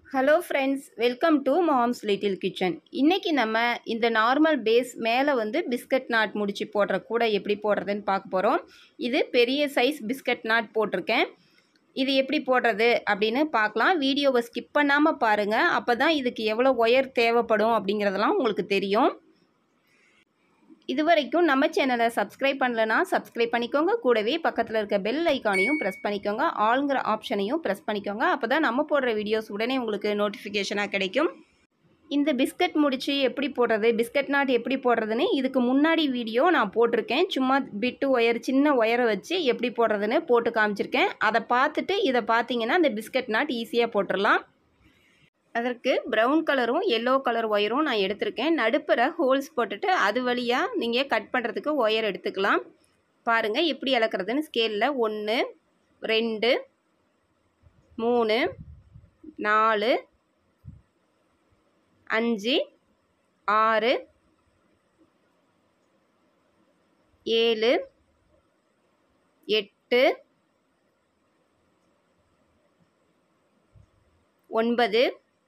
hello friends welcome to mom's little kitchen இன்றைக்கி நம்ம இந்த நார்மல் பேஸ் மேலே வந்து பிஸ்கட் நாட் முடிச்சு போடுற கூட எப்படி போடுறதுன்னு பார்க்க போகிறோம் இது பெரிய சைஸ் பிஸ்கட் நாட் போட்டிருக்கேன் இது எப்படி போடுறது அப்படின்னு பார்க்கலாம் வீடியோவை ஸ்கிப் பண்ணாமல் பாருங்கள் அப்போ தான் இதுக்கு எவ்வளோ ஒயர் தேவைப்படும் அப்படிங்கிறதெல்லாம் உங்களுக்கு தெரியும் இது வரைக்கும் நம்ம சேனலை சப்ஸ்கிரைப் பண்ணலனா சப்ஸ்கிரைப் பண்ணிக்கோங்க கூடவே பக்கத்தில் இருக்க பெல் ஐக்கானையும் ப்ரெஸ் பண்ணிக்கோங்க ஆளுங்கிற ஆப்ஷனையும் ப்ரெஸ் பண்ணிக்கோங்க அப்போ தான் நம்ம போடுற வீடியோஸ் உடனே உங்களுக்கு நோட்டிஃபிகேஷனாக கிடைக்கும் இந்த பிஸ்கட் முடிச்சு எப்படி போடுறது பிஸ்கட் நாட் எப்படி போடுறதுன்னு இதுக்கு முன்னாடி வீடியோ நான் போட்டிருக்கேன் சும்மா பிட்டு ஒயர் சின்ன ஒயரை வச்சு எப்படி போடுறதுன்னு போட்டு காமிச்சிருக்கேன் அதை பார்த்துட்டு இதை பார்த்தீங்கன்னா இந்த பிஸ்கட் நாட் ஈஸியாக போட்டுடலாம் அதற்கு ப்ரௌன் கலரும் எல்லோ கலர் ஒயரும் நான் எடுத்திருக்கேன் நடுப்புற ஹோல்ஸ் போட்டுட்டு அது வழியாக நீங்கள் கட் பண்ணுறதுக்கு ஒயர் எடுத்துக்கலாம் பாருங்கள் எப்படி அளக்குறதுன்னு ஸ்கேலில் ஒன்று ரெண்டு மூணு நாலு அஞ்சு ஆறு ஏழு எட்டு ஒன்பது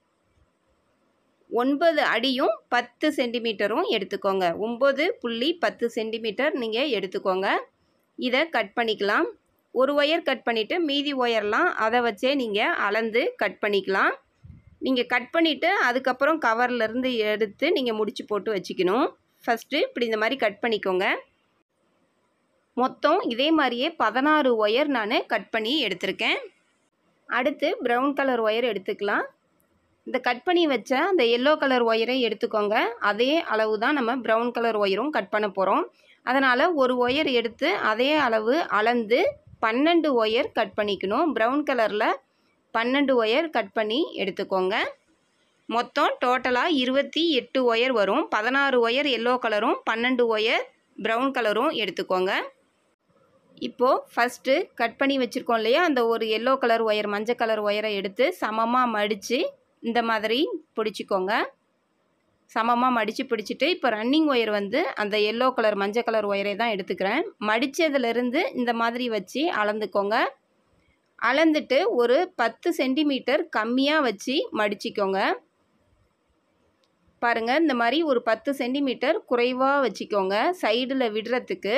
ஒன்பது அடியும் பத்து சென்டிமீட்டரும் எடுத்துக்கோங்க ஒம்பது புள்ளி பத்து சென்டிமீட்டர் நீங்கள் எடுத்துக்கோங்க இதை கட் பண்ணிக்கலாம் ஒரு ஒயர் கட் பண்ணிவிட்டு மீதி ஒயர்லாம் அதை வச்சே நீங்கள் அளந்து கட் பண்ணிக்கலாம் நீங்கள் கட் பண்ணிவிட்டு அதுக்கப்புறம் கவர்லேருந்து எடுத்து நீங்கள் முடிச்சு போட்டு வச்சுக்கணும் ஃபஸ்ட்டு இப்படி இந்த மாதிரி கட் பண்ணிக்கோங்க மொத்தம் இதே மாதிரியே பதினாறு ஒயர் நான் கட் பண்ணி எடுத்திருக்கேன் அடுத்து ப்ரௌன் கலர் ஒயர் எடுத்துக்கலாம் இந்த கட் பண்ணி வச்ச அந்த எல்லோ கலர் ஒயரை எடுத்துக்கோங்க அதே அளவு தான் நம்ம ப்ரௌன் கலர் ஒயரும் கட் பண்ண போகிறோம் அதனால் ஒரு ஒயர் எடுத்து அதே அளவு அளந்து பன்னெண்டு ஒயர் கட் பண்ணிக்கணும் ப்ரௌன் கலரில் பன்னெண்டு ஒயர் கட் பண்ணி எடுத்துக்கோங்க மொத்தம் டோட்டலாக இருபத்தி எட்டு ஒயர் வரும் பதினாறு ஒயர் எல்லோ கலரும் பன்னெண்டு ஒயர் ப்ரௌன் கலரும் எடுத்துக்கோங்க இப்போது ஃபஸ்ட்டு கட் பண்ணி வச்சுருக்கோம் இல்லையா அந்த ஒரு எல்லோ கலர் ஒயர் மஞ்சள் கலர் ஒயரை எடுத்து சமமாக மடித்து இந்த மாதிரி பிடிச்சிக்கோங்க சமமாக மடித்து பிடிச்சிட்டு இப்போ ரன்னிங் ஒயர் வந்து அந்த எல்லோ கலர் மஞ்சள் கலர் ஒயரை தான் எடுத்துக்கிறேன் மடித்ததுலேருந்து இந்த மாதிரி வச்சு அளந்துக்கோங்க அளந்துட்டு ஒரு பத்து சென்டிமீட்டர் கம்மியாக வச்சு மடிச்சிக்கோங்க பாருங்கள் இந்த மாதிரி ஒரு பத்து சென்டிமீட்டர் குறைவாக வச்சுக்கோங்க சைடில் விடுறதுக்கு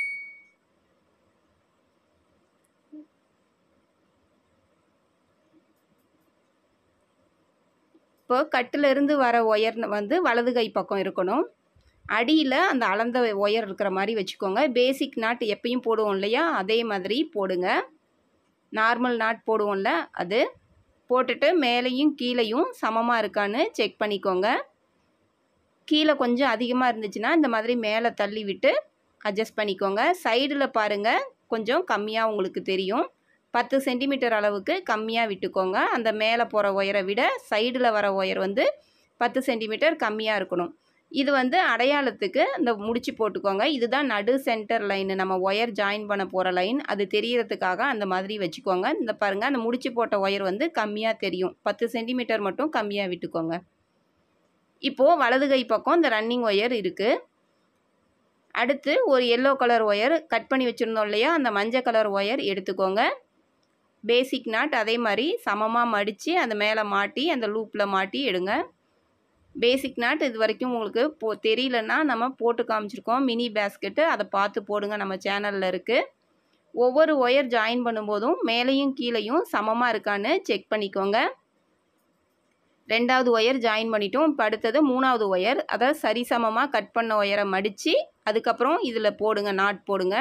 இப்போ கட்டிலிருந்து வர ஒயர் வந்து வலது கை பக்கம் இருக்கணும் அடியில் அந்த அளந்த ஒயர் இருக்கிற மாதிரி வச்சுக்கோங்க பேசிக் நாட் எப்பயும் போடுவோம் இல்லையா அதே மாதிரி போடுங்க நார்மல் நாட் போடுவோம்ல அது போட்டுட்டு மேலேயும் கீழேயும் சமமாக இருக்கான்னு செக் பண்ணிக்கோங்க கீழே கொஞ்சம் அதிகமாக இருந்துச்சுன்னா இந்த மாதிரி மேலே தள்ளி விட்டு அட்ஜஸ்ட் பண்ணிக்கோங்க சைடில் பாருங்கள் கொஞ்சம் கம்மியாக உங்களுக்கு தெரியும் பத்து சென்டிமீட்டர் அளவுக்கு கம்மியாக விட்டுக்கோங்க அந்த மேலே போகிற ஒயரை விட சைடில் வர ஒயர் வந்து பத்து சென்டிமீட்டர் கம்மியாக இருக்கணும் இது வந்து அடையாளத்துக்கு இந்த முடிச்சு போட்டுக்கோங்க இதுதான் நடு சென்டர் லைன் நம்ம ஒயர் ஜாயின் பண்ண போகிற லைன் அது தெரியறதுக்காக அந்த மாதிரி வச்சுக்கோங்க இந்த பாருங்கள் அந்த முடிச்சு போட்ட ஒயர் வந்து கம்மியாக தெரியும் பத்து சென்டிமீட்டர் மட்டும் கம்மியாக விட்டுக்கோங்க இப்போது வலது கை பக்கம் இந்த ரன்னிங் ஒயர் இருக்குது அடுத்து ஒரு எல்லோ கலர் ஒயர் கட் பண்ணி வச்சுருந்தோம் இல்லையா அந்த மஞ்சள் கலர் ஒயர் எடுத்துக்கோங்க பேசிக் நாட் அதே மாதிரி சமமாக மடித்து அந்த மேலே மாட்டி அந்த லூப்பில் மாட்டி எடுங்க பேசிக் நாட் இது வரைக்கும் உங்களுக்கு போ தெரியலன்னா நம்ம போட்டு காமிச்சிருக்கோம் மினி பேஸ்கெட்டு அதை பார்த்து போடுங்க நம்ம சேனலில் இருக்குது ஒவ்வொரு ஒயர் ஜாயின் பண்ணும்போதும் மேலேயும் கீழேயும் சமமாக இருக்கான்னு செக் பண்ணிக்கோங்க ரெண்டாவது ஒயர் ஜாயின் பண்ணிட்டோம் இப்போ அடுத்தது மூணாவது ஒயர் அதை சரிசமமாக கட் பண்ண ஒயரை மடித்து அதுக்கப்புறம் இதில் போடுங்க நாட் போடுங்க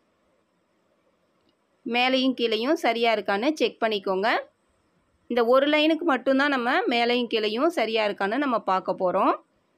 மேலேயும் கீழேயும் சரியாக இருக்கான்னு செக் பண்ணிக்கோங்க இந்த ஒரு லைனுக்கு மட்டும்தான் நம்ம மேலேயும் கீழேயும் சரியாக இருக்கான்னு நம்ம பார்க்க போகிறோம்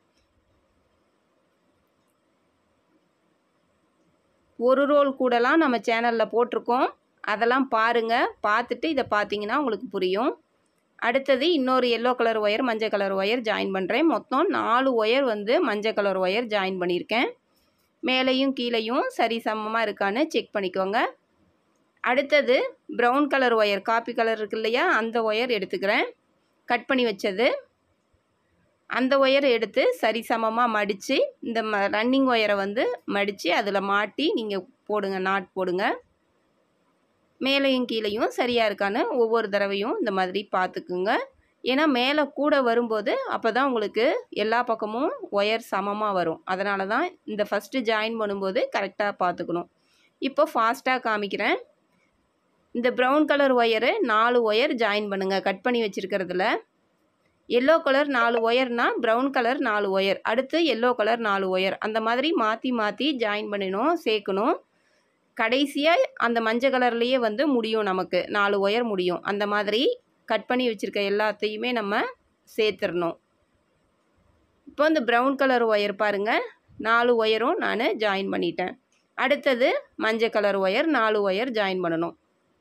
ஒரு ரோல் கூடலாம் நம்ம சேனலில் போட்டிருக்கோம் அதெல்லாம் பாருங்கள் பார்த்துட்டு இதை பார்த்தீங்கன்னா உங்களுக்கு புரியும் அடுத்தது இன்னொரு எல்லோ கலர் ஒயர் மஞ்சள் கலர் ஒயர் ஜாயின் பண்ணுறேன் மொத்தம் நாலு ஒயர் வந்து மஞ்சள் கலர் ஒயர் ஜாயின் பண்ணியிருக்கேன் மேலேயும் கீழேயும் சரி சமமாக இருக்கான்னு செக் பண்ணிக்கோங்க அடுத்தது brown colour wire coffee colour இருக்கு இல்லையா அந்த ஒயர் எடுத்துக்கிறேன் கட் பண்ணி வச்சது அந்த ஒயர் எடுத்து சரிசமமாக மடித்து இந்த ம ரன்னிங் ஒயரை வந்து மடித்து அதில் மாட்டி நீங்கள் போடுங்க நாட் போடுங்க மேலேயும் கீழேயும் சரியாக இருக்கான்னு ஒவ்வொரு தடவையும் இந்த மாதிரி பார்த்துக்குங்க ஏன்னா மேலே கூட வரும்போது அப்போ தான் உங்களுக்கு எல்லா பக்கமும் ஒயர் சமமாக வரும் அதனால தான் இந்த ஃபஸ்ட்டு ஜாயின் பண்ணும்போது கரெக்டாக பார்த்துக்கணும் இப்போ ஃபாஸ்ட்டாக காமிக்கிறேன் இந்த ப்ரௌன் கலர் ஒயரு நாலு ஒயர் ஜாயின் பண்ணுங்கள் கட் பண்ணி வச்சுருக்கிறதுல எல்லோ கலர் நாலு ஒயர்னா ப்ரௌன் கலர் நாலு ஒயர் அடுத்து எல்லோ கலர் நாலு ஒயர் அந்த மாதிரி மாற்றி மாற்றி ஜாயின் பண்ணணும் சேர்க்கணும் கடைசியாக அந்த மஞ்சள் கலர்லேயே வந்து முடியும் நமக்கு நாலு ஒயர் முடியும் அந்த மாதிரி கட் பண்ணி வச்சுருக்க எல்லாத்தையுமே நம்ம சேர்த்துடணும் இப்போ இந்த ப்ரௌன் கலர் ஒயர் பாருங்கள் நாலு ஒயரும் நான் ஜாயின் பண்ணிட்டேன் அடுத்தது மஞ்சள் கலர் ஒயர் நாலு ஒயர் ஜாயின் பண்ணணும்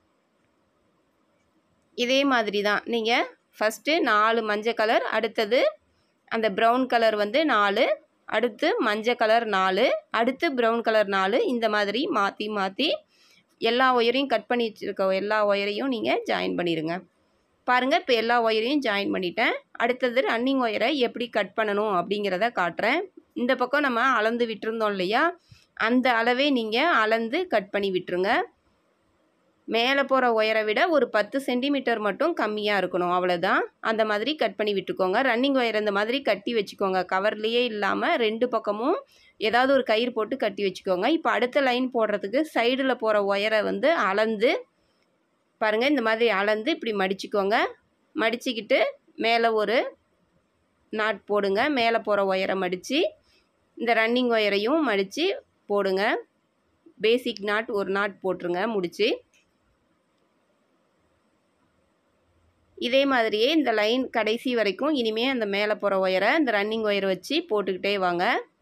இதே மாதிரி தான் நீங்கள் ஃபஸ்ட்டு நாலு மஞ்சள் கலர் அடுத்தது அந்த ப்ரௌன் கலர் வந்து நாலு அடுத்து மஞ்சள் கலர் நாலு அடுத்து ப்ரௌன் கலர் நாலு இந்த மாதிரி மாற்றி மாற்றி எல்லா ஒயரையும் கட் பண்ணி வச்சுருக்க எல்லா ஒயரையும் நீங்கள் ஜாயின் பண்ணிடுங்க பாருங்கள் இப்போ எல்லா ஒயரையும் ஜாயின் பண்ணிட்டேன் அடுத்தது ரன்னிங் ஒயரை எப்படி கட் பண்ணணும் அப்படிங்கிறத காட்டுறேன் இந்த பக்கம் நம்ம அளந்து விட்டுருந்தோம் இல்லையா அந்த அளவே நீங்கள் அளந்து கட் பண்ணி விட்டுருங்க மேலே போகிற ஒயரை விட ஒரு பத்து சென்டிமீட்டர் மட்டும் கம்மியாக இருக்கணும் அவ்வளோதான் அந்த மாதிரி கட் பண்ணி விட்டுக்கோங்க ரன்னிங் ஒயர் இந்த மாதிரி கட்டி வச்சுக்கோங்க கவர்லேயே இல்லாமல் ரெண்டு பக்கமும் ஏதாவது ஒரு கயிறு போட்டு கட்டி வச்சுக்கோங்க இப்போ அடுத்த லைன் போடுறதுக்கு சைடில் போகிற ஒயரை வந்து அளந்து பாருங்கள் இந்த மாதிரி அளந்து இப்படி மடிச்சுக்கோங்க மடிச்சுக்கிட்டு மேலே ஒரு நாட் போடுங்க மேலே போகிற ஒயரை மடித்து இந்த ரன்னிங் ஒயரையும் மடித்து போடுங்க பேசிக் நாட் ஒரு நாட் போட்டுருங்க முடிச்சு இதே மாதிரியே இந்த லைன் கடைசி வரைக்கும் இனிமே அந்த மேலே போகிற ஒயரை இந்த ரன்னிங் ஒயர் வச்சு போட்டுக்கிட்டே வாங்க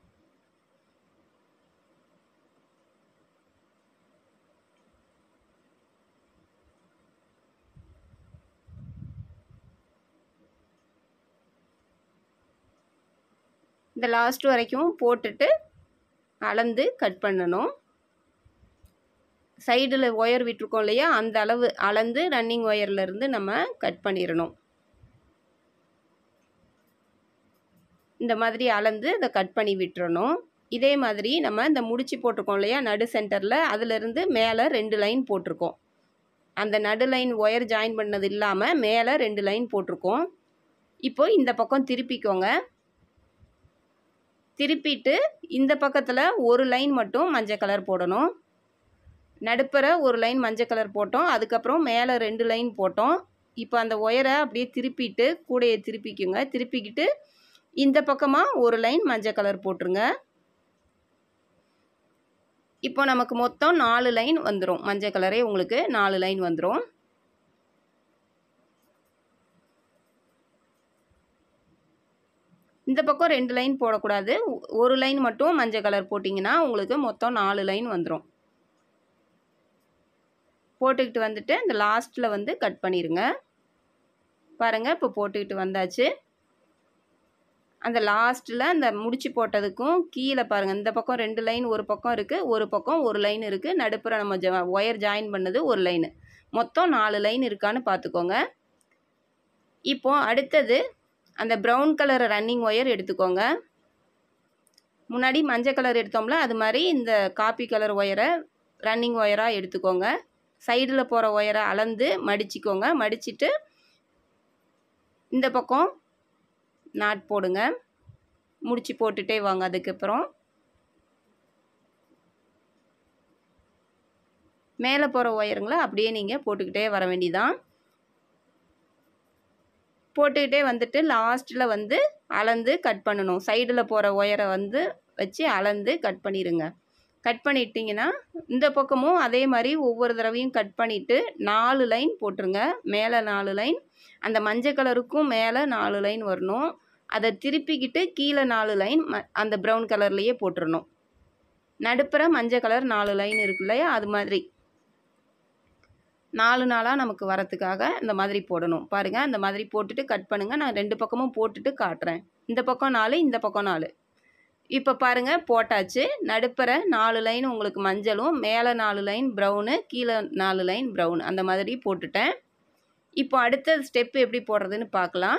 இந்த லாஸ்ட் வரைக்கும் போட்டுட்டு அளந்து கட் பண்ணணும் சைடில் ஒயர் விட்டுருக்கோம் இல்லையா அந்த அளவு அளந்து ரன்னிங் ஒயர்லேருந்து நம்ம கட் பண்ணிடணும் இந்த மாதிரி அளந்து அதை கட் பண்ணி விட்டுறணும் இதே மாதிரி நம்ம இந்த முடிச்சு போட்டிருக்கோம் இல்லையா நடு சென்டரில் அதிலிருந்து மேலே ரெண்டு லைன் போட்டிருக்கோம் அந்த நடு லைன் ஒயர் ஜாயின் பண்ணது இல்லாமல் மேலே ரெண்டு லைன் போட்டிருக்கோம் இப்போ இந்த பக்கம் திருப்பிக்கோங்க திருப்பிட்டு இந்த பக்கத்தில் ஒரு லைன் மட்டும் மஞ்சள் கலர் போடணும் நடுப்புற ஒரு லைன் மஞ்சள் கலர் போட்டோம் அதுக்கப்புறம் மேலே ரெண்டு லைன் போட்டோம் இப்போ அந்த ஒயரை அப்படியே திருப்பிட்டு கூடையை திருப்பிக்குங்க திருப்பிக்கிட்டு இந்த பக்கமாக ஒரு லைன் மஞ்சள் கலர் போட்டுருங்க இப்போ நமக்கு மொத்தம் நாலு லைன் வந்துடும் மஞ்சள் கலரே உங்களுக்கு நாலு லைன் வந்துடும் இந்த பக்கம் ரெண்டு லைன் போடக்கூடாது ஒரு லைன் மட்டும் மஞ்சள் கலர் போட்டிங்கன்னா உங்களுக்கு மொத்தம் நாலு லைன் வந்துடும் போட்டுக்கிட்டு வந்துட்டு இந்த லாஸ்ட்டில் வந்து கட் பண்ணிடுங்க பாருங்கள் இப்போ போட்டுக்கிட்டு வந்தாச்சு அந்த லாஸ்ட்டில் அந்த முடிச்சு போட்டதுக்கும் கீழே பாருங்கள் இந்த பக்கம் ரெண்டு லைன் ஒரு பக்கம் இருக்குது ஒரு பக்கம் ஒரு லைன் இருக்குது நடுப்புற நம்ம ஜ ஒயர் ஜாயின் பண்ணது ஒரு லைனு மொத்தம் நாலு லைன் இருக்கான்னு பார்த்துக்கோங்க இப்போ அடுத்தது அந்த ப்ரௌன் கலர் ரன்னிங் ஒயர் எடுத்துக்கோங்க முன்னாடி மஞ்சள் கலர் எடுத்தோம்ல அது மாதிரி இந்த காப்பி கலர் ஒயரை ரன்னிங் ஒயராக எடுத்துக்கோங்க சைடில் போகிற ஒயரை அளந்து மடிச்சிக்கோங்க மடிச்சிட்டு இந்த பக்கம் நாட் போடுங்க முடிச்சு போட்டுட்டே வாங்க அதுக்கப்புறம் மேலே போகிற ஒயருங்களை அப்படியே நீங்கள் போட்டுக்கிட்டே வர வேண்டியதான் போட்டுக்கிட்டே வந்துட்டு லாஸ்ட்டில் வந்து அளந்து கட் பண்ணணும் சைடில் போகிற ஒயரை வந்து வச்சு அளந்து கட் பண்ணிடுங்க கட் பண்ணிட்டீங்கன்னா இந்த பக்கமும் அதே மாதிரி ஒவ்வொரு தடவையும் கட் பண்ணிவிட்டு நாலு லைன் போட்டுருங்க மேலே நாலு லைன் அந்த மஞ்சள் கலருக்கும் மேலே நாலு லைன் வரணும் அதை திருப்பிக்கிட்டு கீழே நாலு லைன் ம அந்த ப்ரௌன் கலர்லேயே போட்டுடணும் நடுப்புற மஞ்சள் கலர் நாலு லைன் இருக்கு இல்லையா அது மாதிரி நாலு நாளாக நமக்கு வரத்துக்காக இந்த மாதிரி போடணும் பாருங்கள் இந்த மாதிரி போட்டுட்டு கட் பண்ணுங்கள் நான் ரெண்டு பக்கமும் போட்டுட்டு காட்டுறேன் இந்த பக்கம் நாலு இந்த பக்கம் நாலு இப்போ பாருங்கள் போட்டாச்சு நடுப்புற நாலு லைன் உங்களுக்கு மஞ்சளும் மேலே நாலு லைன் ப்ரௌனு கீழே நாலு லைன் ப்ரௌன் அந்த மாதிரி போட்டுட்டேன் இப்போ அடுத்த ஸ்டெப் எப்படி போடுறதுன்னு பார்க்கலாம்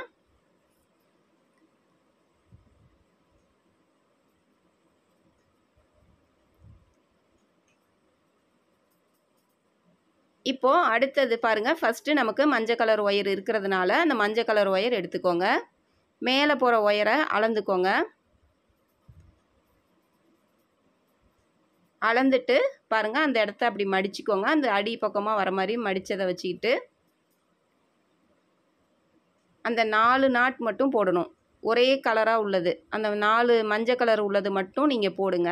இப்போது அடுத்தது பாருங்கள் ஃபஸ்ட்டு நமக்கு மஞ்சள் கலர் ஒயர் இருக்கிறதுனால அந்த மஞ்சள் கலர் ஒயர் எடுத்துக்கோங்க மேலே போகிற ஒயரை அளந்துக்கோங்க அளந்துட்டு பாருங்கள் அந்த இடத்த அப்படி மடிச்சுக்கோங்க அந்த அடி பக்கமாக வர மாதிரி மடித்ததை வச்சுக்கிட்டு அந்த நாலு நாட் மட்டும் போடணும் ஒரே கலராக உள்ளது அந்த நாலு மஞ்சள் கலர் உள்ளது மட்டும் நீங்கள் போடுங்க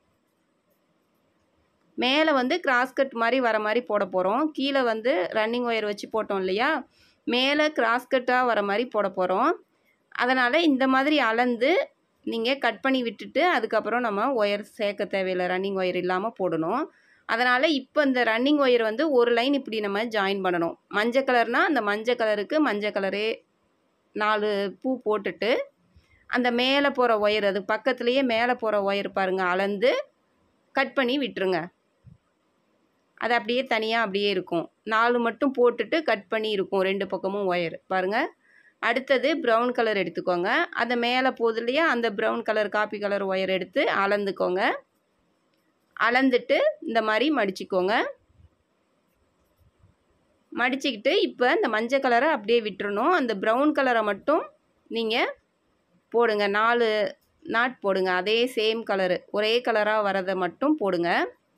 மேலே வந்து கிராஸ் கட் மாதிரி வர மாதிரி போட போகிறோம் கீழே வந்து ரன்னிங் ஒயர் வச்சு போட்டோம் இல்லையா மேலே கிராஸ் கட்டாக வர மாதிரி போட போகிறோம் அதனால் இந்த மாதிரி அளந்து நீங்கள் கட் பண்ணி விட்டுட்டு அதுக்கப்புறம் நம்ம ஒயர் சேர்க்க தேவையில்லை ரன்னிங் ஒயர் இல்லாமல் போடணும் அதனால் இப்போ இந்த ரன்னிங் ஒயர் வந்து ஒரு லைன் இப்படி நம்ம ஜாயின் பண்ணணும் மஞ்சள் கலர்னால் அந்த மஞ்சள் கலருக்கு மஞ்சள் கலரே நாலு பூ போட்டுட்டு அந்த மேலே போகிற ஒயர் அது பக்கத்துலேயே மேலே போகிற ஒயர் பாருங்கள் அளந்து கட் பண்ணி விட்டுருங்க அது அப்படியே தனியாக அப்படியே இருக்கும் நாலு மட்டும் போட்டுட்டு கட் பண்ணி இருக்கும் ரெண்டு பக்கமும் ஒயர் பாருங்கள் அடுத்தது ப்ரௌன் கலர் எடுத்துக்கோங்க அந்த மேலே போகுது இல்லையா அந்த brown colour coffee colour wire எடுத்து அளந்துக்கோங்க அளந்துட்டு இந்த மாதிரி மடிச்சுக்கோங்க மடிச்சுக்கிட்டு இப்போ இந்த மஞ்சள் கலரை அப்படியே விட்டுறணும் அந்த ப்ரௌன் கலரை மட்டும் நீங்கள் போடுங்க நாலு நாட் போடுங்க அதே சேம் கலரு ஒரே கலராக வரதை மட்டும் போடுங்க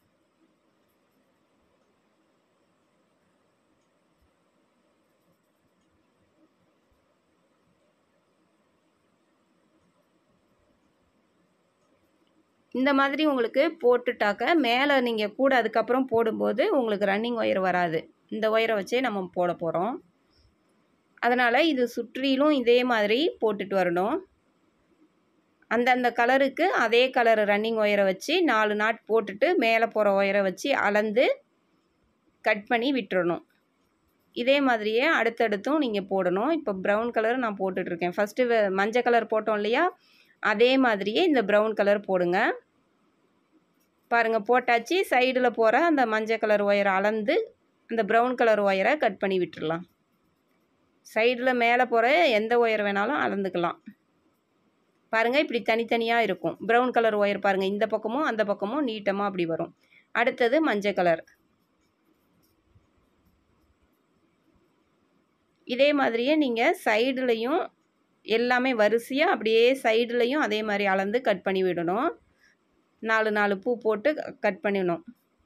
இந்த மாதிரி உங்களுக்கு போட்டுட்டாக்க மேலே நீங்கள் கூட அதுக்கப்புறம் போடும்போது உங்களுக்கு ரன்னிங் ஒயர் வராது இந்த ஒயரை வச்சே நம்ம போட போகிறோம் அதனால் இது சுற்றிலும் இதே மாதிரி போட்டுட்டு வரணும் அந்தந்த கலருக்கு அதே கலர் ரன்னிங் ஒயரை வச்சு நாலு நாட் போட்டுட்டு மேலே போகிற ஒயரை வச்சு அளந்து கட் பண்ணி விட்டுறணும் இதே மாதிரியே அடுத்தடுத்தும் நீங்கள் போடணும் இப்போ ப்ரௌன் கலர் நான் போட்டுட்ருக்கேன் ஃபஸ்ட்டு மஞ்சள் கலர் போட்டோம் இல்லையா அதே மாதிரியே இந்த ப்ரௌன் கலர் போடுங்க பாருங்கள் போட்டாச்சு சைடில் போகிற அந்த மஞ்சள் கலர் ஒயரை அளந்து அந்த ப்ரௌன் கலர் ஒயரை கட் பண்ணி விட்டுடலாம் சைடில் மேலே போகிற எந்த ஒயர் வேணாலும் அளந்துக்கலாம் பாருங்கள் இப்படி தனித்தனியாக இருக்கும் ப்ரௌன் கலர் ஒயர் பாருங்கள் இந்த பக்கமும் அந்த பக்கமும் நீட்டமாக அப்படி வரும் அடுத்தது மஞ்சள் கலர் இதே மாதிரியே நீங்கள் சைடுலையும் எல்லாமே வரிசையாக அப்படியே சைடுலையும் அதே மாதிரி அளந்து கட் பண்ணி விடணும் நாலு நாலு பூ போட்டு கட் பண்ணிடணும்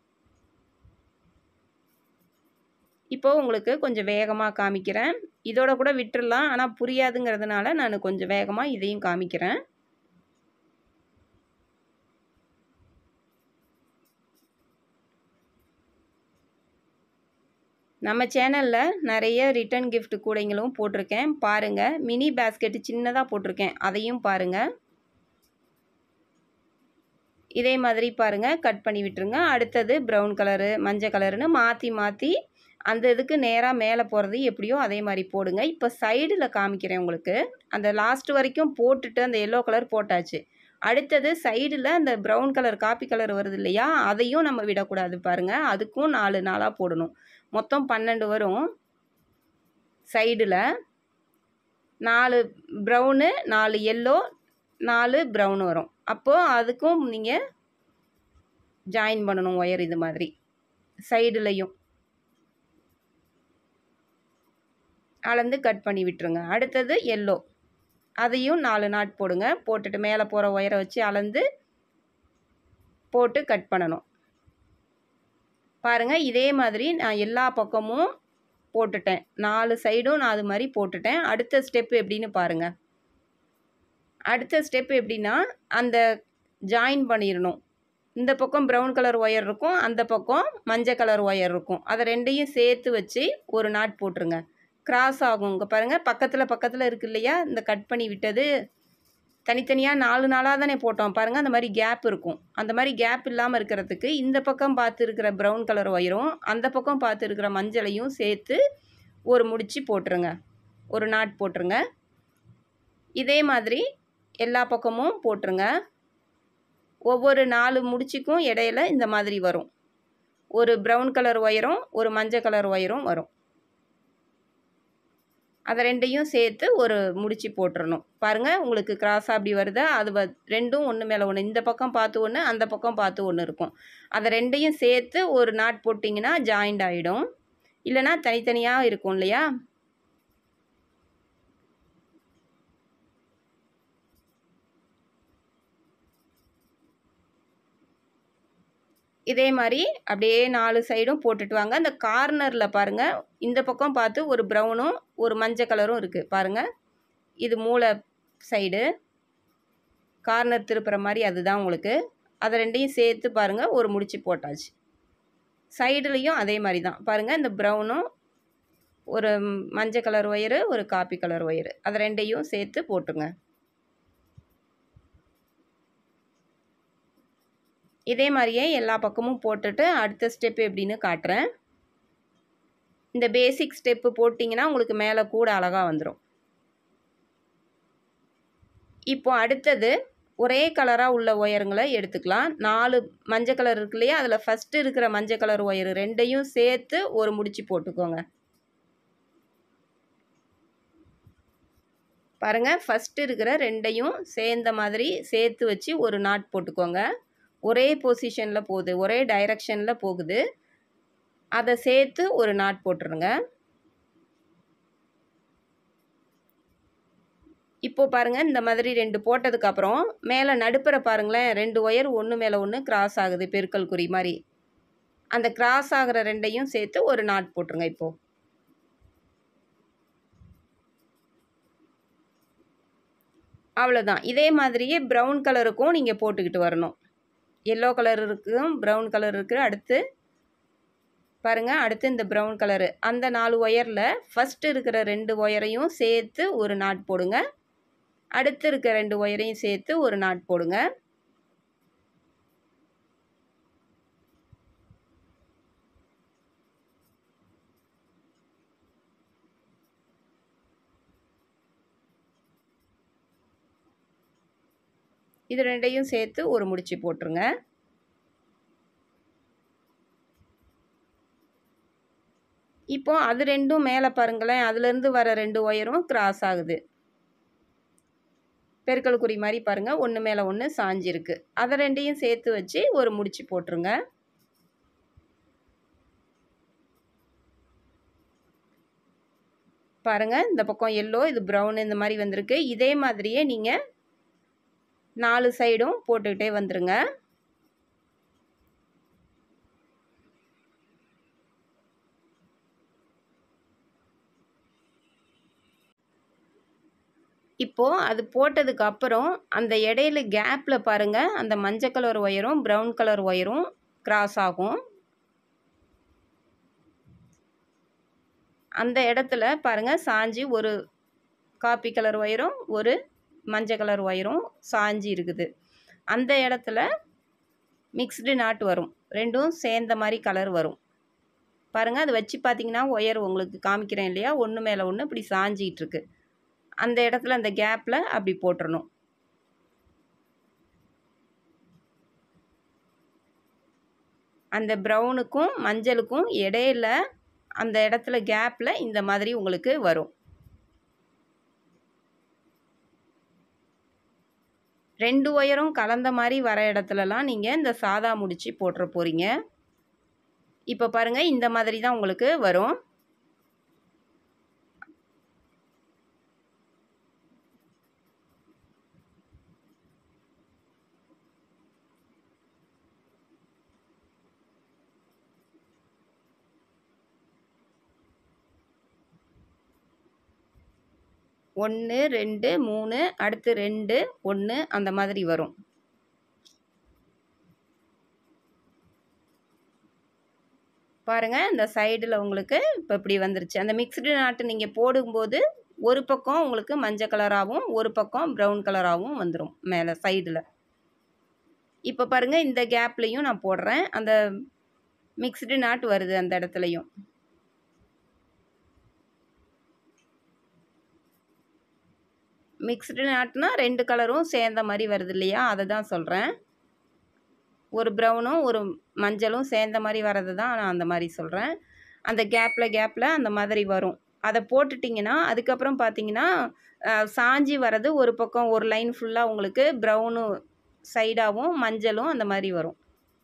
இப்போது உங்களுக்கு கொஞ்சம் வேகமாக காமிக்கிறேன் இதோட கூட விட்டுறலாம் ஆனால் புரியாதுங்கிறதுனால நான் கொஞ்சம் வேகமாக இதையும் காமிக்கிறேன் நம்ம சேனலில் நிறைய ரிட்டன் கிஃப்ட் கூடைங்களும் போட்டிருக்கேன் பாருங்கள் மினி பேஸ்கெட்டு சின்னதாக போட்டிருக்கேன் அதையும் பாருங்கள் இதே மாதிரி பாருங்கள் கட் பண்ணி விட்டுருங்க அடுத்தது ப்ரௌன் கலரு மஞ்சள் கலருன்னு மாற்றி மாற்றி அந்த இதுக்கு நேராக மேலே போகிறது எப்படியோ அதே மாதிரி போடுங்க இப்போ சைடில் காமிக்கிறேன் உங்களுக்கு அந்த லாஸ்ட் வரைக்கும் போட்டுட்டு அந்த எல்லோ கலர் போட்டாச்சு அடுத்தது சைடில் அந்த ப்ரௌன் கலர் காப்பி கலர் வருது இல்லையா அதையும் நம்ம விடக்கூடாது பாருங்கள் அதுக்கும் நாலு நாளாக போடணும் மொத்தம் பன்னெண்டு வரும் சைடில் நாலு ப்ரௌனு நாலு எல்லோ நாலு ப்ரௌன் வரும் அப்போது அதுக்கும் நீங்கள் ஜாயின் பண்ணணும் ஒயர் இது மாதிரி சைடுலையும் அளந்து கட் பண்ணி விட்டுருங்க அடுத்தது எல்லோ அதையும் நாலு நாட் போடுங்க போட்டுட்டு மேலே போகிற ஒயரை வச்சு அளந்து போட்டு கட் பண்ணணும் பாருங்கள் இதே மாதிரி நான் எல்லா பக்கமும் போட்டுட்டேன் நாலு சைடும் நான் அது மாதிரி போட்டுட்டேன் அடுத்த ஸ்டெப் எப்படின்னு பாருங்கள் அடுத்த ஸ்டெப் எப்படின்னா அந்த ஜாயின் பண்ணிடணும் இந்த பக்கம் ப்ரௌன் கலர் ஒயர் இருக்கும் அந்த பக்கம் மஞ்சள் கலர் ஒயர் இருக்கும் அதை ரெண்டையும் சேர்த்து வச்சு ஒரு நாட் போட்டுருங்க கிராஸ் ஆகும் இங்கே பாருங்கள் பக்கத்தில் பக்கத்தில் இருக்கு இல்லையா இந்த கட் பண்ணி விட்டது தனித்தனியாக நாலு நாளாக தானே போட்டோம் பாருங்கள் அந்த மாதிரி கேப் இருக்கும் அந்த மாதிரி கேப் இல்லாமல் இருக்கிறதுக்கு இந்த பக்கம் பார்த்து இருக்கிற ப்ரௌன் கலர் ஒயரும் அந்த பக்கம் பார்த்து இருக்கிற மஞ்சளையும் சேர்த்து ஒரு முடிச்சு போட்டுருங்க ஒரு நாட் போட்டுருங்க இதே மாதிரி எல்லா பக்கமும் போட்டுருங்க ஒவ்வொரு நாலு முடிச்சுக்கும் இடையில இந்த மாதிரி வரும் ஒரு ப்ரௌன் கலர் ஒயரும் ஒரு மஞ்சள் கலர் ஒயரும் வரும் அதை ரெண்டையும் சேர்த்து ஒரு முடிச்சு போட்டுறணும் பாருங்கள் உங்களுக்கு கிராஸாக அப்படி வருதா அது வ ரெண்டும் ஒன்று மேலே ஒன்று இந்த பக்கம் பார்த்து ஒன்று அந்த பக்கம் பார்த்து ஒன்று இருக்கும் அதை ரெண்டையும் சேர்த்து ஒரு நாட் போட்டிங்கன்னா ஜாயிண்ட் ஆகிடும் இல்லைனா தனித்தனியாக இருக்கும் இல்லையா இதே மாதிரி அப்படியே நாலு சைடும் போட்டுட்டு வாங்க அந்த கார்னரில் பாருங்கள் இந்த பக்கம் பார்த்து ஒரு ப்ரௌனும் ஒரு மஞ்சள் கலரும் இருக்குது பாருங்கள் இது மூளை சைடு கார்னர் திருப்புற மாதிரி அதுதான் உங்களுக்கு அதை ரெண்டையும் சேர்த்து பாருங்கள் ஒரு முடிச்சு போட்டாச்சு சைடுலேயும் அதே மாதிரி தான் பாருங்கள் இந்த ப்ரௌனும் ஒரு மஞ்சள் கலர் ஒயரு ஒரு காப்பி கலர் ஒயரு அதை ரெண்டையும் சேர்த்து போட்டுங்க இதே மாதிரியே எல்லா பக்கமும் போட்டுட்டு அடுத்த ஸ்டெப் எப்படின்னு காட்டுறேன் இந்த பேசிக் ஸ்டெப்பு போட்டிங்கன்னா உங்களுக்கு மேலே கூட அழகாக வந்துடும் இப்போ அடுத்தது ஒரே கலராக உள்ள ஒயருங்களை எடுத்துக்கலாம் நாலு மஞ்சள் கலர் இருக்கு இல்லையா அதில் ஃபஸ்ட்டு இருக்கிற மஞ்சள் கலர் ஒயரு ரெண்டையும் சேர்த்து ஒரு முடிச்சு போட்டுக்கோங்க பாருங்கள் ஃபஸ்ட்டு இருக்கிற ரெண்டையும் சேர்ந்த மாதிரி சேர்த்து வச்சு ஒரு நாட் போட்டுக்கோங்க ஒரே பொசிஷனில் போகுது ஒரே டைரக்ஷனில் போகுது அதை சேர்த்து ஒரு நாட் போட்டுருங்க இப்போ பாருங்கள் இந்த மாதிரி ரெண்டு போட்டதுக்கப்புறம் மேலே நடுப்புற பாருங்களேன் ரெண்டு ஒயர் ஒன்று மேலே ஒன்று கிராஸ் ஆகுது பெருக்கல் குறி மாதிரி அந்த கிராஸ் ஆகிற ரெண்டையும் சேர்த்து ஒரு நாட் போட்டுருங்க இப்போது அவ்வளோதான் இதே மாதிரியே ப்ரௌன் கலருக்கும் நீங்கள் போட்டுக்கிட்டு வரணும் எல்லோ கலர் இருக்கும் ப்ரௌன் கலர் இருக்குது அடுத்து பாருங்கள் அடுத்து இந்த ப்ரௌன் கலரு அந்த நாலு ஒயரில் ஃபஸ்ட்டு இருக்கிற ரெண்டு ஒயரையும் சேர்த்து ஒரு நாட் போடுங்க அடுத்து இருக்க ரெண்டு ஒயரையும் சேர்த்து ஒரு நாட் போடுங்க இது ரெண்டையும் சேர்த்து ஒரு முடிச்சு போட்டுருங்க இப்போ அது ரெண்டும் மேலே பாருங்களேன் அதுலேருந்து வர ரெண்டு ஒயரும் கிராஸ் ஆகுது பெருக்கல் குறி மாதிரி பாருங்கள் ஒன்று மேலே ஒன்று சாஞ்சிருக்கு அதை ரெண்டையும் சேர்த்து வச்சு ஒரு முடிச்சு போட்டுருங்க பாருங்கள் இந்த பக்கம் எல்லோ இது ப்ரௌன் இந்த மாதிரி வந்திருக்கு இதே மாதிரியே நீங்கள் நாலு சைடும் போட்டுக்கிட்டே வந்துடுங்க இப்போது அது போட்டதுக்கு அப்புறம் அந்த இடையில கேப்பில் பாருங்கள் அந்த மஞ்சள் கலர் ஒயரும் ப்ரௌன் கலர் ஒயரும் கிராஸ் ஆகும் அந்த இடத்துல பாருங்கள் சாஞ்சி ஒரு காப்பி கலர் ஒயரும் ஒரு மஞ்சள் கலர் ஒயரும் சாஞ்சி இருக்குது அந்த இடத்துல மிக்ஸ்டு நாட் வரும் ரெண்டும் சேர்ந்த மாதிரி கலர் வரும் பாருங்கள் அது வச்சு பார்த்தீங்கன்னா ஒயர் உங்களுக்கு காமிக்கிறேன் இல்லையா ஒன்று மேலே ஒன்று இப்படி சாஞ்சிகிட்டு இருக்கு அந்த இடத்துல அந்த கேப்பில் அப்படி போட்டுறணும் அந்த ப்ரௌனுக்கும் மஞ்சளுக்கும் இடையில அந்த இடத்துல கேப்பில் இந்த மாதிரி உங்களுக்கு வரும் ரெண்டு ஒயரும் கலந்த மாதிரி வர இடத்துலலாம் நீங்கள் இந்த சாதா முடிச்சு போட்டுற போகிறீங்க இப்போ பாருங்கள் இந்த மாதிரி தான் உங்களுக்கு வரும் ஒன்று ரெண்டு மூணு அடுத்து ரெண்டு ஒன்று அந்த மாதிரி வரும் பாருங்கள் இந்த சைடில் உங்களுக்கு இப்போ இப்படி வந்துருச்சு அந்த மிக்ஸ்டு நாட்டு நீங்கள் போடும்போது ஒரு பக்கம் உங்களுக்கு மஞ்சள் கலராகவும் ஒரு பக்கம் ப்ரௌன் கலராகவும் வந்துடும் மேலே சைடில் இப்போ பாருங்கள் இந்த கேப்லேயும் நான் போடுறேன் அந்த மிக்ஸ்டு நாட் வருது அந்த இடத்துலையும் மிக்ஸ்டு நாட்னா ரெண்டு கலரும் சேர்ந்த மாதிரி வருது இல்லையா அதை தான் சொல்கிறேன் ஒரு ப்ரௌனும் ஒரு மஞ்சளும் சேர்ந்த மாதிரி வர்றது தான் நான் அந்த மாதிரி சொல்கிறேன் அந்த கேப்பில் கேப்பில் அந்த மாதிரி வரும் அதை போட்டுட்டிங்கன்னா அதுக்கப்புறம் பார்த்தீங்கன்னா அஹ், சாஞ்சி வர்றது ஒரு பக்கம் ஒரு லைன் ஃபுல்லாக உங்களுக்கு ப்ரௌனு சைடாகவும் மஞ்சளும் அந்த மாதிரி வரும்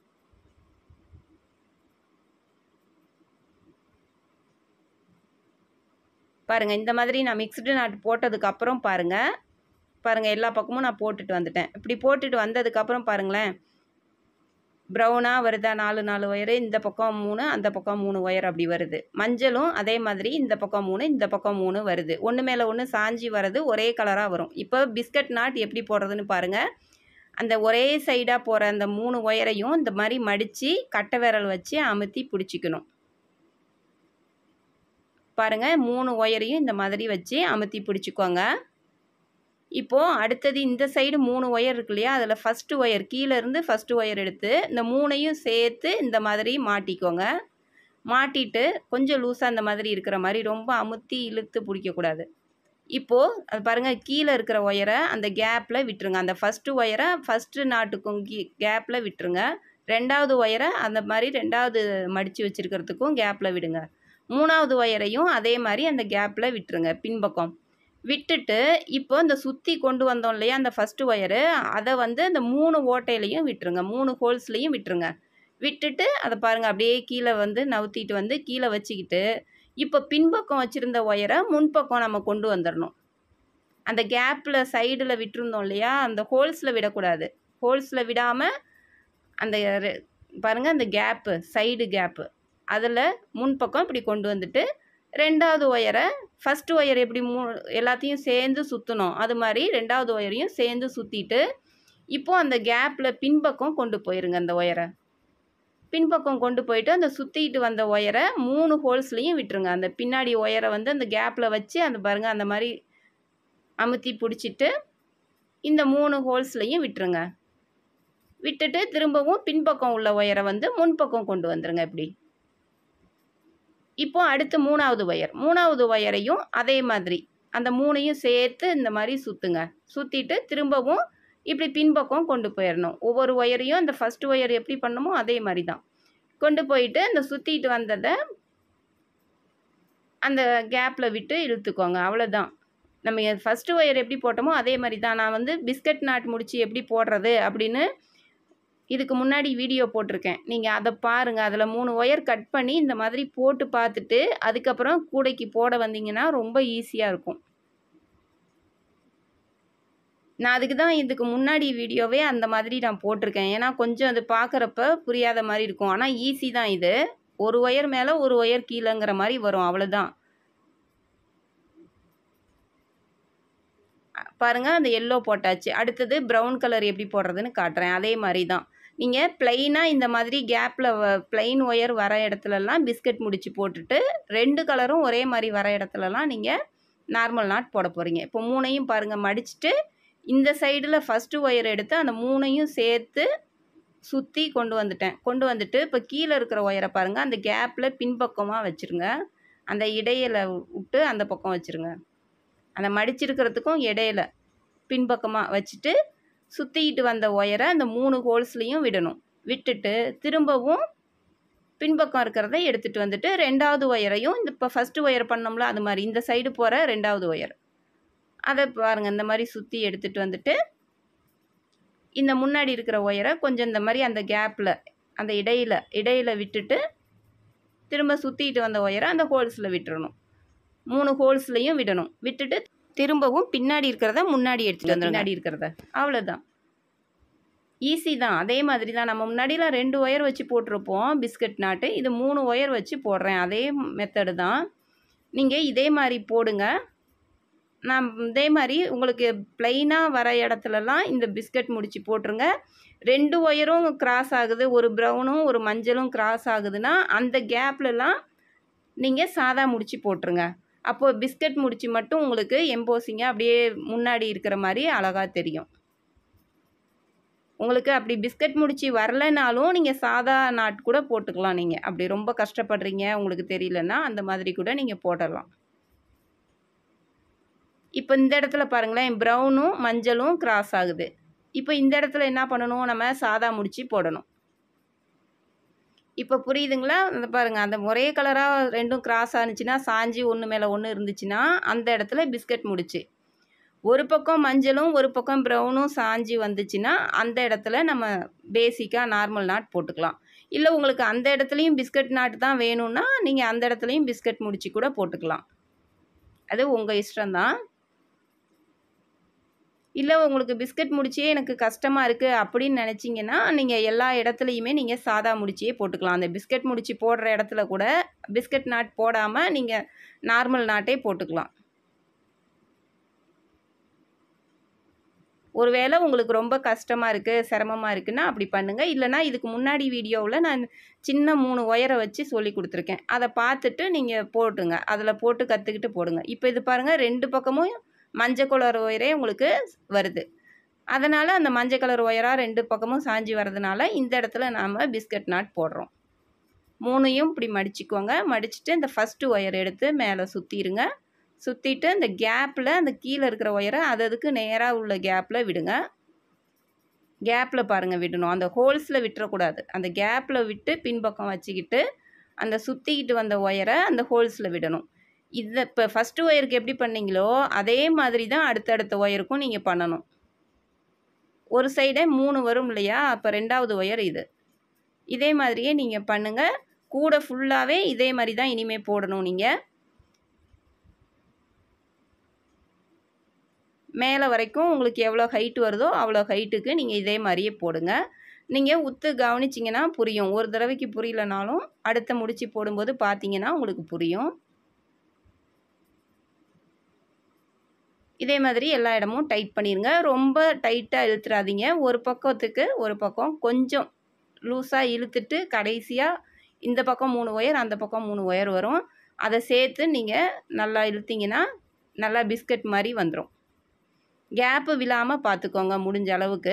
பாருங்கள் இந்த மாதிரி நான் மிக்ஸ்டு நாட் போட்டதுக்கப்புறம் பாருங்கள் பாருங்கள் எல்லா பக்கமும் நான் போட்டுட்டு வந்துட்டேன் இப்படி போட்டுட்டு வந்ததுக்கப்புறம் பாருங்களேன் ப்ரௌனாக வருதா நாலு நாலு ஒயரு இந்த பக்கம் மூணு அந்த பக்கம் மூணு ஒயர் அப்படி வருது மஞ்சளும் அதே மாதிரி இந்த பக்கம் மூணு இந்த பக்கம் மூணு வருது ஒன்று மேலே ஒன்று சாஞ்சி வர்றது ஒரே கலராக வரும் இப்போ பிஸ்கட் நாட் எப்படி போடுறதுன்னு பாருங்கள் அந்த ஒரே சைடாக போகிற அந்த மூணு ஒயரையும் இந்த மாதிரி மடித்து கட்டை விரல் வச்சு அமுத்தி பிடிச்சிக்கணும் பாருங்கள் மூணு ஒயரையும் இந்த மாதிரி வச்சு அமுத்தி பிடிச்சிக்கோங்க இப்போது அடுத்தது இந்த சைடு மூணு ஒயர் இருக்கு இல்லையா அதில் ஃபஸ்ட்டு ஒயர் கீழேருந்து ஃபஸ்ட்டு ஒயர் எடுத்து இந்த மூணையும் சேர்த்து இந்த மாதிரி மாட்டிக்கோங்க மாட்டிட்டு கொஞ்சம் லூஸாக இந்த மாதிரி இருக்கிற மாதிரி ரொம்ப அமுத்தி இழுத்து பிடிக்கக்கூடாது இப்போது அது பாருங்கள் கீழே இருக்கிற ஒயரை அந்த கேப்பில் விட்டுருங்க அந்த ஃபஸ்ட்டு ஒயரை ஃபஸ்ட்டு நாட்டுக்கும் கீ கேப்பில் விட்டுருங்க ரெண்டாவது ஒயரை அந்த மாதிரி ரெண்டாவது மடித்து வச்சுருக்கிறதுக்கும் கேப்பில் விடுங்க மூணாவது ஒயரையும் அதே மாதிரி அந்த கேப்பில் விட்டுருங்க பின்பக்கம் விட்டுட்டு இப்போ இந்த சுற்றி கொண்டு வந்தோம் இல்லையா அந்த ஃபஸ்ட்டு ஒயரு அதை வந்து அந்த மூணு ஓட்டையிலையும் விட்டுருங்க மூணு ஹோல்ஸ்லையும் விட்டுருங்க விட்டுட்டு அதை பாருங்கள் அப்படியே கீழே வந்து நவுத்திட்டு வந்து கீழே வச்சுக்கிட்டு இப்போ பின்பக்கம் வச்சுருந்த ஒயரை முன்பக்கம் நம்ம கொண்டு வந்துடணும் அந்த கேப்பில் சைடில் விட்டுருந்தோம் இல்லையா அந்த ஹோல்ஸில் விடக்கூடாது ஹோல்ஸில் விடாமல் அந்த ரெ- பாருங்க அந்த கேப்பு சைடு கேப்பு அதில் முன்பக்கம் இப்படி கொண்டு வந்துட்டு ரெண்டாவது ஒயரை ஃபஸ்ட்டு ஒயர் எப்படி மூ எல்லாத்தையும் சேர்ந்து சுற்றணும் அது மாதிரி ரெண்டாவது ஒயரையும் சேர்ந்து சுற்றிட்டு இப்போ அந்த கேப்பில் பின்பக்கம் கொண்டு போயிருங்க அந்த ஒயரை பின்பக்கம் கொண்டு போயிட்டு அந்த சுற்றிட்டு வந்த ஒயரை மூணு ஹோல்ஸ்லேயும் விட்டுருங்க அந்த பின்னாடி ஒயரை வந்து அந்த கேப்பில் வச்சு அந்த பாருங்க அந்த மாதிரி அமுத்தி பிடிச்சிட்டு இந்த மூணு ஹோல்ஸ்லையும் விட்டுருங்க விட்டுட்டு திரும்பவும் பின்பக்கம் உள்ள ஒயரை வந்து முன்பக்கம் கொண்டு வந்துருங்க இப்படி இப்போ அடுத்து மூணாவது ஒயர் மூணாவது ஒயரையும் அதே மாதிரி அந்த மூணையும் சேர்த்து இந்த மாதிரி சுற்றுங்க சுற்றிட்டு திரும்பவும் இப்படி பின்பக்கம் கொண்டு போயிடணும் ஒவ்வொரு ஒயரையும் அந்த ஃபஸ்ட் ஒயர் எப்படி பண்ணுமோ அதே மாதிரி தான் கொண்டு போயிட்டு அந்த சுற்றிட்டு வந்ததை அந்த கேப்பில் விட்டு இழுத்துக்கோங்க அவ்வளோதான் நம்ம ஃபஸ்ட்டு ஒயர் எப்படி போட்டோமோ அதே மாதிரி தான் நான் வந்து பிஸ்கட் நாட் முடிச்சு எப்படி போடுறது அப்படின்னு இதுக்கு முன்னாடி வீடியோ போட்டிருக்கேன் நீங்கள் அதை பாருங்கள் அதில் மூணு ஒயர் கட் பண்ணி இந்த மாதிரி போட்டு பார்த்துட்டு அதுக்கப்புறம் கூடைக்கு போட வந்தீங்கன்னா ரொம்ப ஈஸியாக இருக்கும் நான் அதுக்கு தான் இதுக்கு முன்னாடி வீடியோவே அந்த மாதிரி நான் போட்டிருக்கேன் ஏன்னா கொஞ்சம் அது பார்க்குறப்ப புரியாத மாதிரி இருக்கும் ஆனால் ஈஸி தான் இது ஒரு ஒயர் மேலே ஒரு ஒயர் கீழேங்கிற மாதிரி வரும் அவ்வளோதான் பாருங்கள் அந்த எல்லோ போட்டாச்சு அடுத்தது ப்ரௌன் கலர் எப்படி போடுறதுன்னு காட்டுறேன் அதே மாதிரி தான் நீங்கள் ப்ளைனாக இந்த மாதிரி கேப்பில் ப்ளைன் ஒயர் வர இடத்துலலாம் பிஸ்கட் முடிச்சு போட்டுட்டு ரெண்டு கலரும் ஒரே மாதிரி வர இடத்துலலாம் நீங்கள் நார்மல் நாட் போட போகிறீங்க இப்போ மூணையும் பாருங்கள் மடிச்சுட்டு இந்த சைடில் ஃபஸ்ட்டு ஒயர் எடுத்து அந்த மூணையும் சேர்த்து சுற்றி கொண்டு வந்துட்டேன் கொண்டு வந்துட்டு இப்போ கீழே இருக்கிற ஒயரை பாருங்கள் அந்த கேப்பில் பின்பக்கமாக வச்சுருங்க அந்த இடையில விட்டு அந்த பக்கம் வச்சுருங்க அந்த மடிச்சிருக்கிறதுக்கும் இடையில பின்பக்கமாக வச்சுட்டு சுற்றிக்கிட்டு வந்த ஒயரை அந்த மூணு ஹோல்ஸ்லேயும் விடணும் விட்டுட்டு திரும்பவும் பின்பக்கம் இருக்கிறத எடுத்துகிட்டு வந்துட்டு ரெண்டாவது ஒயரையும் இந்த இப்போ ஃபஸ்ட்டு ஒயர் பண்ணோம்ல அது மாதிரி இந்த சைடு போகிற ரெண்டாவது ஒயர் அதை பாருங்கள் இந்த மாதிரி சுற்றி எடுத்துகிட்டு வந்துட்டு இந்த முன்னாடி இருக்கிற ஒயரை கொஞ்சம் இந்த மாதிரி அந்த கேப்பில் அந்த இடையில இடையில விட்டுட்டு திரும்ப சுற்றிட்டு வந்த ஒயரை அந்த ஹோல்ஸில் விட்டுறணும் மூணு ஹோல்ஸ்லையும் விடணும் விட்டுட்டு திரும்பவும் பின்னாடி இருக்கிறத முன்னாடி எடுத்துகிட்டு வந்து பின்னாடி இருக்கிறத அவ்வளோதான் ஈஸி தான் அதே மாதிரி தான் நம்ம முன்னாடிலாம் ரெண்டு ஒயர் வச்சு போட்டிருப்போம் பிஸ்கட் நாட்டு இது மூணு ஒயர் வச்சு போடுறேன் அதே மெத்தடு தான் நீங்கள் இதே மாதிரி போடுங்க நான் இதே மாதிரி உங்களுக்கு ப்ளைனாக வர இடத்துலலாம் இந்த பிஸ்கட் முடிச்சு போட்டுருங்க ரெண்டு ஒயரும் கிராஸ் ஆகுது ஒரு ப்ரௌனும் ஒரு மஞ்சளும் கிராஸ் ஆகுதுன்னா அந்த கேப்லலாம் நீங்கள் சாதா முடிச்சு போட்டுருங்க அப்போது பிஸ்கட் முடிச்சு மட்டும் உங்களுக்கு எம்போசிங்காக அப்படியே முன்னாடி இருக்கிற மாதிரி அழகாக தெரியும் உங்களுக்கு அப்படி பிஸ்கட் முடிச்சு வரலைனாலும் நீங்கள் சாதா நாட் கூட போட்டுக்கலாம் நீங்கள் அப்படி ரொம்ப கஷ்டப்படுறீங்க உங்களுக்கு தெரியலன்னா அந்த மாதிரி கூட நீங்கள் போடலாம் இப்போ இந்த இடத்துல பாருங்களேன் ப்ரௌனும் மஞ்சளும் கிராஸ் ஆகுது இப்போ இந்த இடத்துல என்ன பண்ணணும் நம்ம சாதா முடிச்சு போடணும் இப்போ புரியுதுங்களா இந்த பாருங்கள் அந்த ஒரே கலராக ரெண்டும் கிராஸ் ஆனிச்சுன்னா சாஞ்சி ஒன்று மேலே ஒன்று இருந்துச்சுன்னா அந்த இடத்துல பிஸ்கட் முடிச்சு ஒரு பக்கம் மஞ்சளும் ஒரு பக்கம் ப்ரௌனும் சாஞ்சி வந்துச்சுன்னா அந்த இடத்துல நம்ம பேசிக்காக நார்மல் நாட் போட்டுக்கலாம் இல்லை உங்களுக்கு அந்த இடத்துலையும் பிஸ்கட் நாட் தான் வேணும்னா நீங்கள் அந்த இடத்துலையும் பிஸ்கட் முடிச்சு கூட போட்டுக்கலாம் அது உங்கள் இஷ்டம்தான் இல்லை உங்களுக்கு பிஸ்கட் முடிச்சே எனக்கு கஷ்டமாக இருக்குது அப்படின்னு நினச்சிங்கன்னா நீங்கள் எல்லா இடத்துலையுமே நீங்கள் சாதா முடிச்சியே போட்டுக்கலாம் அந்த பிஸ்கட் முடிச்சு போடுற இடத்துல கூட பிஸ்கட் நாட் போடாமல் நீங்கள் நார்மல் நாட்டே போட்டுக்கலாம் ஒருவேளை உங்களுக்கு ரொம்ப கஷ்டமாக இருக்குது சிரமமாக இருக்குன்னா அப்படி பண்ணுங்கள் இல்லைனா இதுக்கு முன்னாடி வீடியோவில் நான் சின்ன மூணு ஒயரை வச்சு சொல்லி கொடுத்துருக்கேன் அதை பார்த்துட்டு நீங்கள் போட்டுங்க அதில் போட்டு கற்றுக்கிட்டு போடுங்க இப்போ இது பாருங்கள் ரெண்டு பக்கமும் மஞ்சள் கலர் ஒயரே உங்களுக்கு வருது அதனால் அந்த மஞ்சள் கலர் ஒயராக ரெண்டு பக்கமும் சாஞ்சி வர்றதுனால இந்த இடத்துல நாம் பிஸ்கட் நாட் போடுறோம் மூணையும் இப்படி மடிச்சுக்கோங்க மடிச்சுட்டு இந்த ஃபஸ்ட்டு ஒயர் எடுத்து மேலே சுற்றிடுங்க சுற்றிட்டு அந்த கேப்பில் அந்த கீழே இருக்கிற ஒயரை அது அதுக்கு நேராக உள்ள கேப்பில் விடுங்க கேப்பில் பாருங்கள் விடணும் அந்த ஹோல்ஸில் விட்டுறக்கூடாது அந்த கேப்பில் விட்டு பின்பக்கம் வச்சுக்கிட்டு அந்த சுற்றிக்கிட்டு வந்த ஒயரை அந்த ஹோல்ஸில் விடணும் இதை இப்போ ஃபஸ்ட்டு ஒயருக்கு எப்படி பண்ணீங்களோ அதே மாதிரி தான் அடுத்தடுத்த ஒயருக்கும் நீங்கள் பண்ணணும் ஒரு சைடே மூணு வரும் இல்லையா அப்போ ரெண்டாவது ஒயர் இது இதே மாதிரியே நீங்கள் பண்ணுங்கள் கூட ஃபுல்லாகவே இதே மாதிரி தான் இனிமேல் போடணும் நீங்கள் மேலே வரைக்கும் உங்களுக்கு எவ்வளோ ஹைட் வருதோ அவ்வளோ ஹைட்டுக்கு நீங்கள் இதே மாதிரியே போடுங்க நீங்கள் உத்து கவனிச்சிங்கன்னா புரியும் ஒரு தடவைக்கு புரியலனாலும் அடுத்த முடிச்சு போடும்போது பார்த்தீங்கன்னா உங்களுக்கு புரியும் இதே மாதிரி எல்லா இடமும் டைட் பண்ணிடுங்க ரொம்ப டைட்டாக இழுத்துறாதீங்க ஒரு பக்கத்துக்கு ஒரு பக்கம் கொஞ்சம் லூஸாக இழுத்துட்டு கடைசியாக இந்த பக்கம் மூணு ஒயர் அந்த பக்கம் மூணு ஒயர் வரும் அதை சேர்த்து நீங்கள் நல்லா இழுத்தீங்கன்னா நல்லா பிஸ்கட் மாதிரி வந்துடும் கேப்பு விழாமல் பார்த்துக்கோங்க முடிஞ்ச அளவுக்கு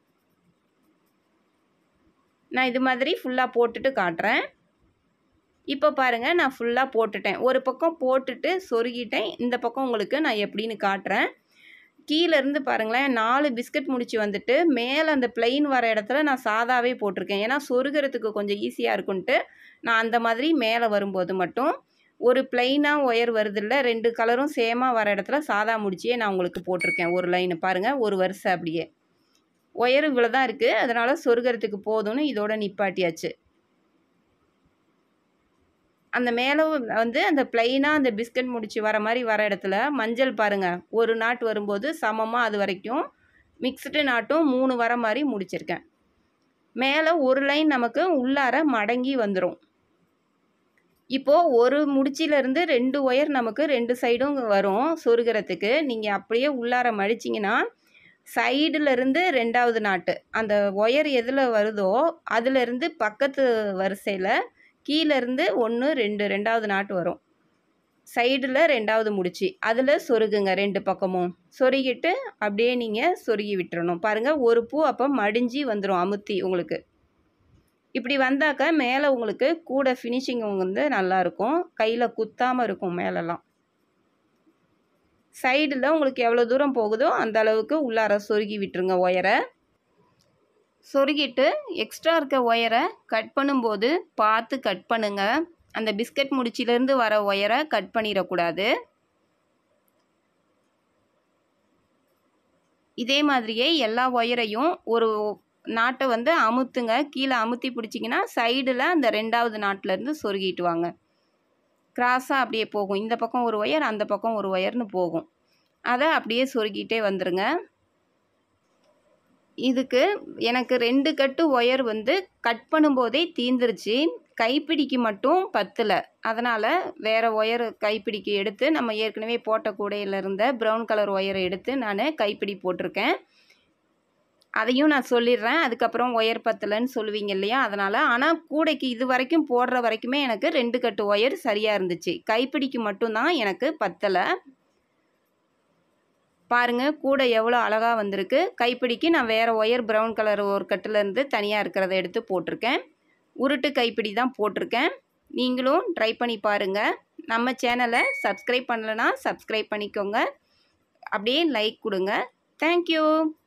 நான் இது மாதிரி ஃபுல்லாக போட்டுட்டு காட்டுறேன் இப்போ பாருங்கள் நான் ஃபுல்லாக போட்டுட்டேன் ஒரு பக்கம் போட்டுட்டு சொருகிட்டேன் இந்த பக்கம் உங்களுக்கு நான் எப்படின்னு காட்டுறேன் கீழேருந்து பாருங்களேன் நாலு பிஸ்கட் முடிச்சு வந்துட்டு மேலே அந்த பிளெயின் வர இடத்துல நான் சாதாவே போட்டிருக்கேன் ஏன்னா சொருகிறதுக்கு கொஞ்சம் ஈஸியாக இருக்குன்ட்டு நான் அந்த மாதிரி மேலே வரும்போது மட்டும் ஒரு பிளெயினாக ஒயர் வருதில்ல ரெண்டு கலரும் சேமாக வர இடத்துல சாதா முடிச்சியே நான் உங்களுக்கு போட்டிருக்கேன் ஒரு லைனு பாருங்கள் ஒரு வருஷம் அப்படியே ஒயர் இவ்வளோ தான் இருக்குது அதனால் சொருகிறதுக்கு போதும்னு இதோட நிப்பாட்டியாச்சு அந்த மேலே வந்து அந்த பிளைனாக அந்த பிஸ்கட் முடிச்சு வர மாதிரி வர இடத்துல மஞ்சள் பாருங்கள் ஒரு நாட் வரும்போது சமமாக அது வரைக்கும் மிக்ஸ்டு நாட்டும் மூணு வர மாதிரி முடிச்சிருக்கேன் மேலே ஒரு லைன் நமக்கு உள்ளார மடங்கி வந்துடும் இப்போது ஒரு முடிச்சிலேருந்து ரெண்டு ஒயர் நமக்கு ரெண்டு சைடும் வரும் சொருகிறதுக்கு நீங்கள் அப்படியே உள்ளார மடிச்சிங்கன்னா சைடுலேருந்து ரெண்டாவது நாட்டு அந்த ஒயர் எதில் வருதோ அதுலேருந்து பக்கத்து வரிசையில் கீழேருந்து ஒன்று ரெண்டு ரெண்டாவது நாட்டு வரும் சைடில் ரெண்டாவது முடிச்சு அதில் சொருகுங்க ரெண்டு பக்கமும் சொருகிட்டு அப்படியே நீங்கள் சொருகி விட்டுறணும் பாருங்கள் ஒரு பூ அப்போ மடிஞ்சு வந்துடும் அமுத்தி உங்களுக்கு இப்படி வந்தாக்க மேலே உங்களுக்கு கூட ஃபினிஷிங் வந்து நல்லாயிருக்கும் கையில் குத்தாமல் இருக்கும் மேலெல்லாம் சைடில் உங்களுக்கு எவ்வளோ தூரம் போகுதோ அந்த அளவுக்கு உள்ளார சொருகி விட்டுருங்க ஒயரை சொருகிட்டு எக்ஸ்ட்ரா இருக்க ஒயரை கட் பண்ணும்போது பார்த்து கட் பண்ணுங்க அந்த பிஸ்கட் முடிச்சிலேருந்து வர ஒயரை கட் பண்ணிடக்கூடாது இதே மாதிரியே எல்லா ஒயரையும் ஒரு நாட்டை வந்து அமுத்துங்க கீழே அமுத்தி பிடிச்சிங்கன்னா சைடில் அந்த ரெண்டாவது நாட்டிலேருந்து சொருகிட்டு வாங்க கிராஸாக அப்படியே போகும் இந்த பக்கம் ஒரு ஒயர் அந்த பக்கம் ஒரு ஒயர்னு போகும் அதை அப்படியே சொருகிட்டே வந்துடுங்க இதுக்கு எனக்கு ரெண்டு கட்டு ஒயர் வந்து கட் பண்ணும்போதே தீந்துருச்சு கைப்பிடிக்கு மட்டும் பத்தலை அதனால் வேறு ஒயர் கைப்பிடிக்கு எடுத்து நம்ம ஏற்கனவே போட்ட கூடையில் இருந்த ப்ரௌன் கலர் ஒயரை எடுத்து நான் கைப்பிடி போட்டிருக்கேன் அதையும் நான் சொல்லிடுறேன் அதுக்கப்புறம் ஒயர் பத்தலைன்னு சொல்லுவீங்க இல்லையா அதனால் ஆனால் கூடைக்கு இது வரைக்கும் போடுற வரைக்குமே எனக்கு ரெண்டு கட்டு ஒயர் சரியாக இருந்துச்சு கைப்பிடிக்கு மட்டும்தான் எனக்கு பத்தலை பாருங்கள் கூட எவ்வளோ அழகாக வந்திருக்கு கைப்பிடிக்கு நான் வேறு ஒயர் ப்ரௌன் கலர் ஒரு கட்டிலேருந்து தனியாக இருக்கிறத எடுத்து போட்டிருக்கேன் உருட்டு கைப்பிடி தான் போட்டிருக்கேன் நீங்களும் ட்ரை பண்ணி பாருங்கள் நம்ம சேனலை சப்ஸ்கிரைப் பண்ணலைன்னா சப்ஸ்கிரைப் பண்ணிக்கோங்க அப்படியே லைக் கொடுங்க தேங்க்யூ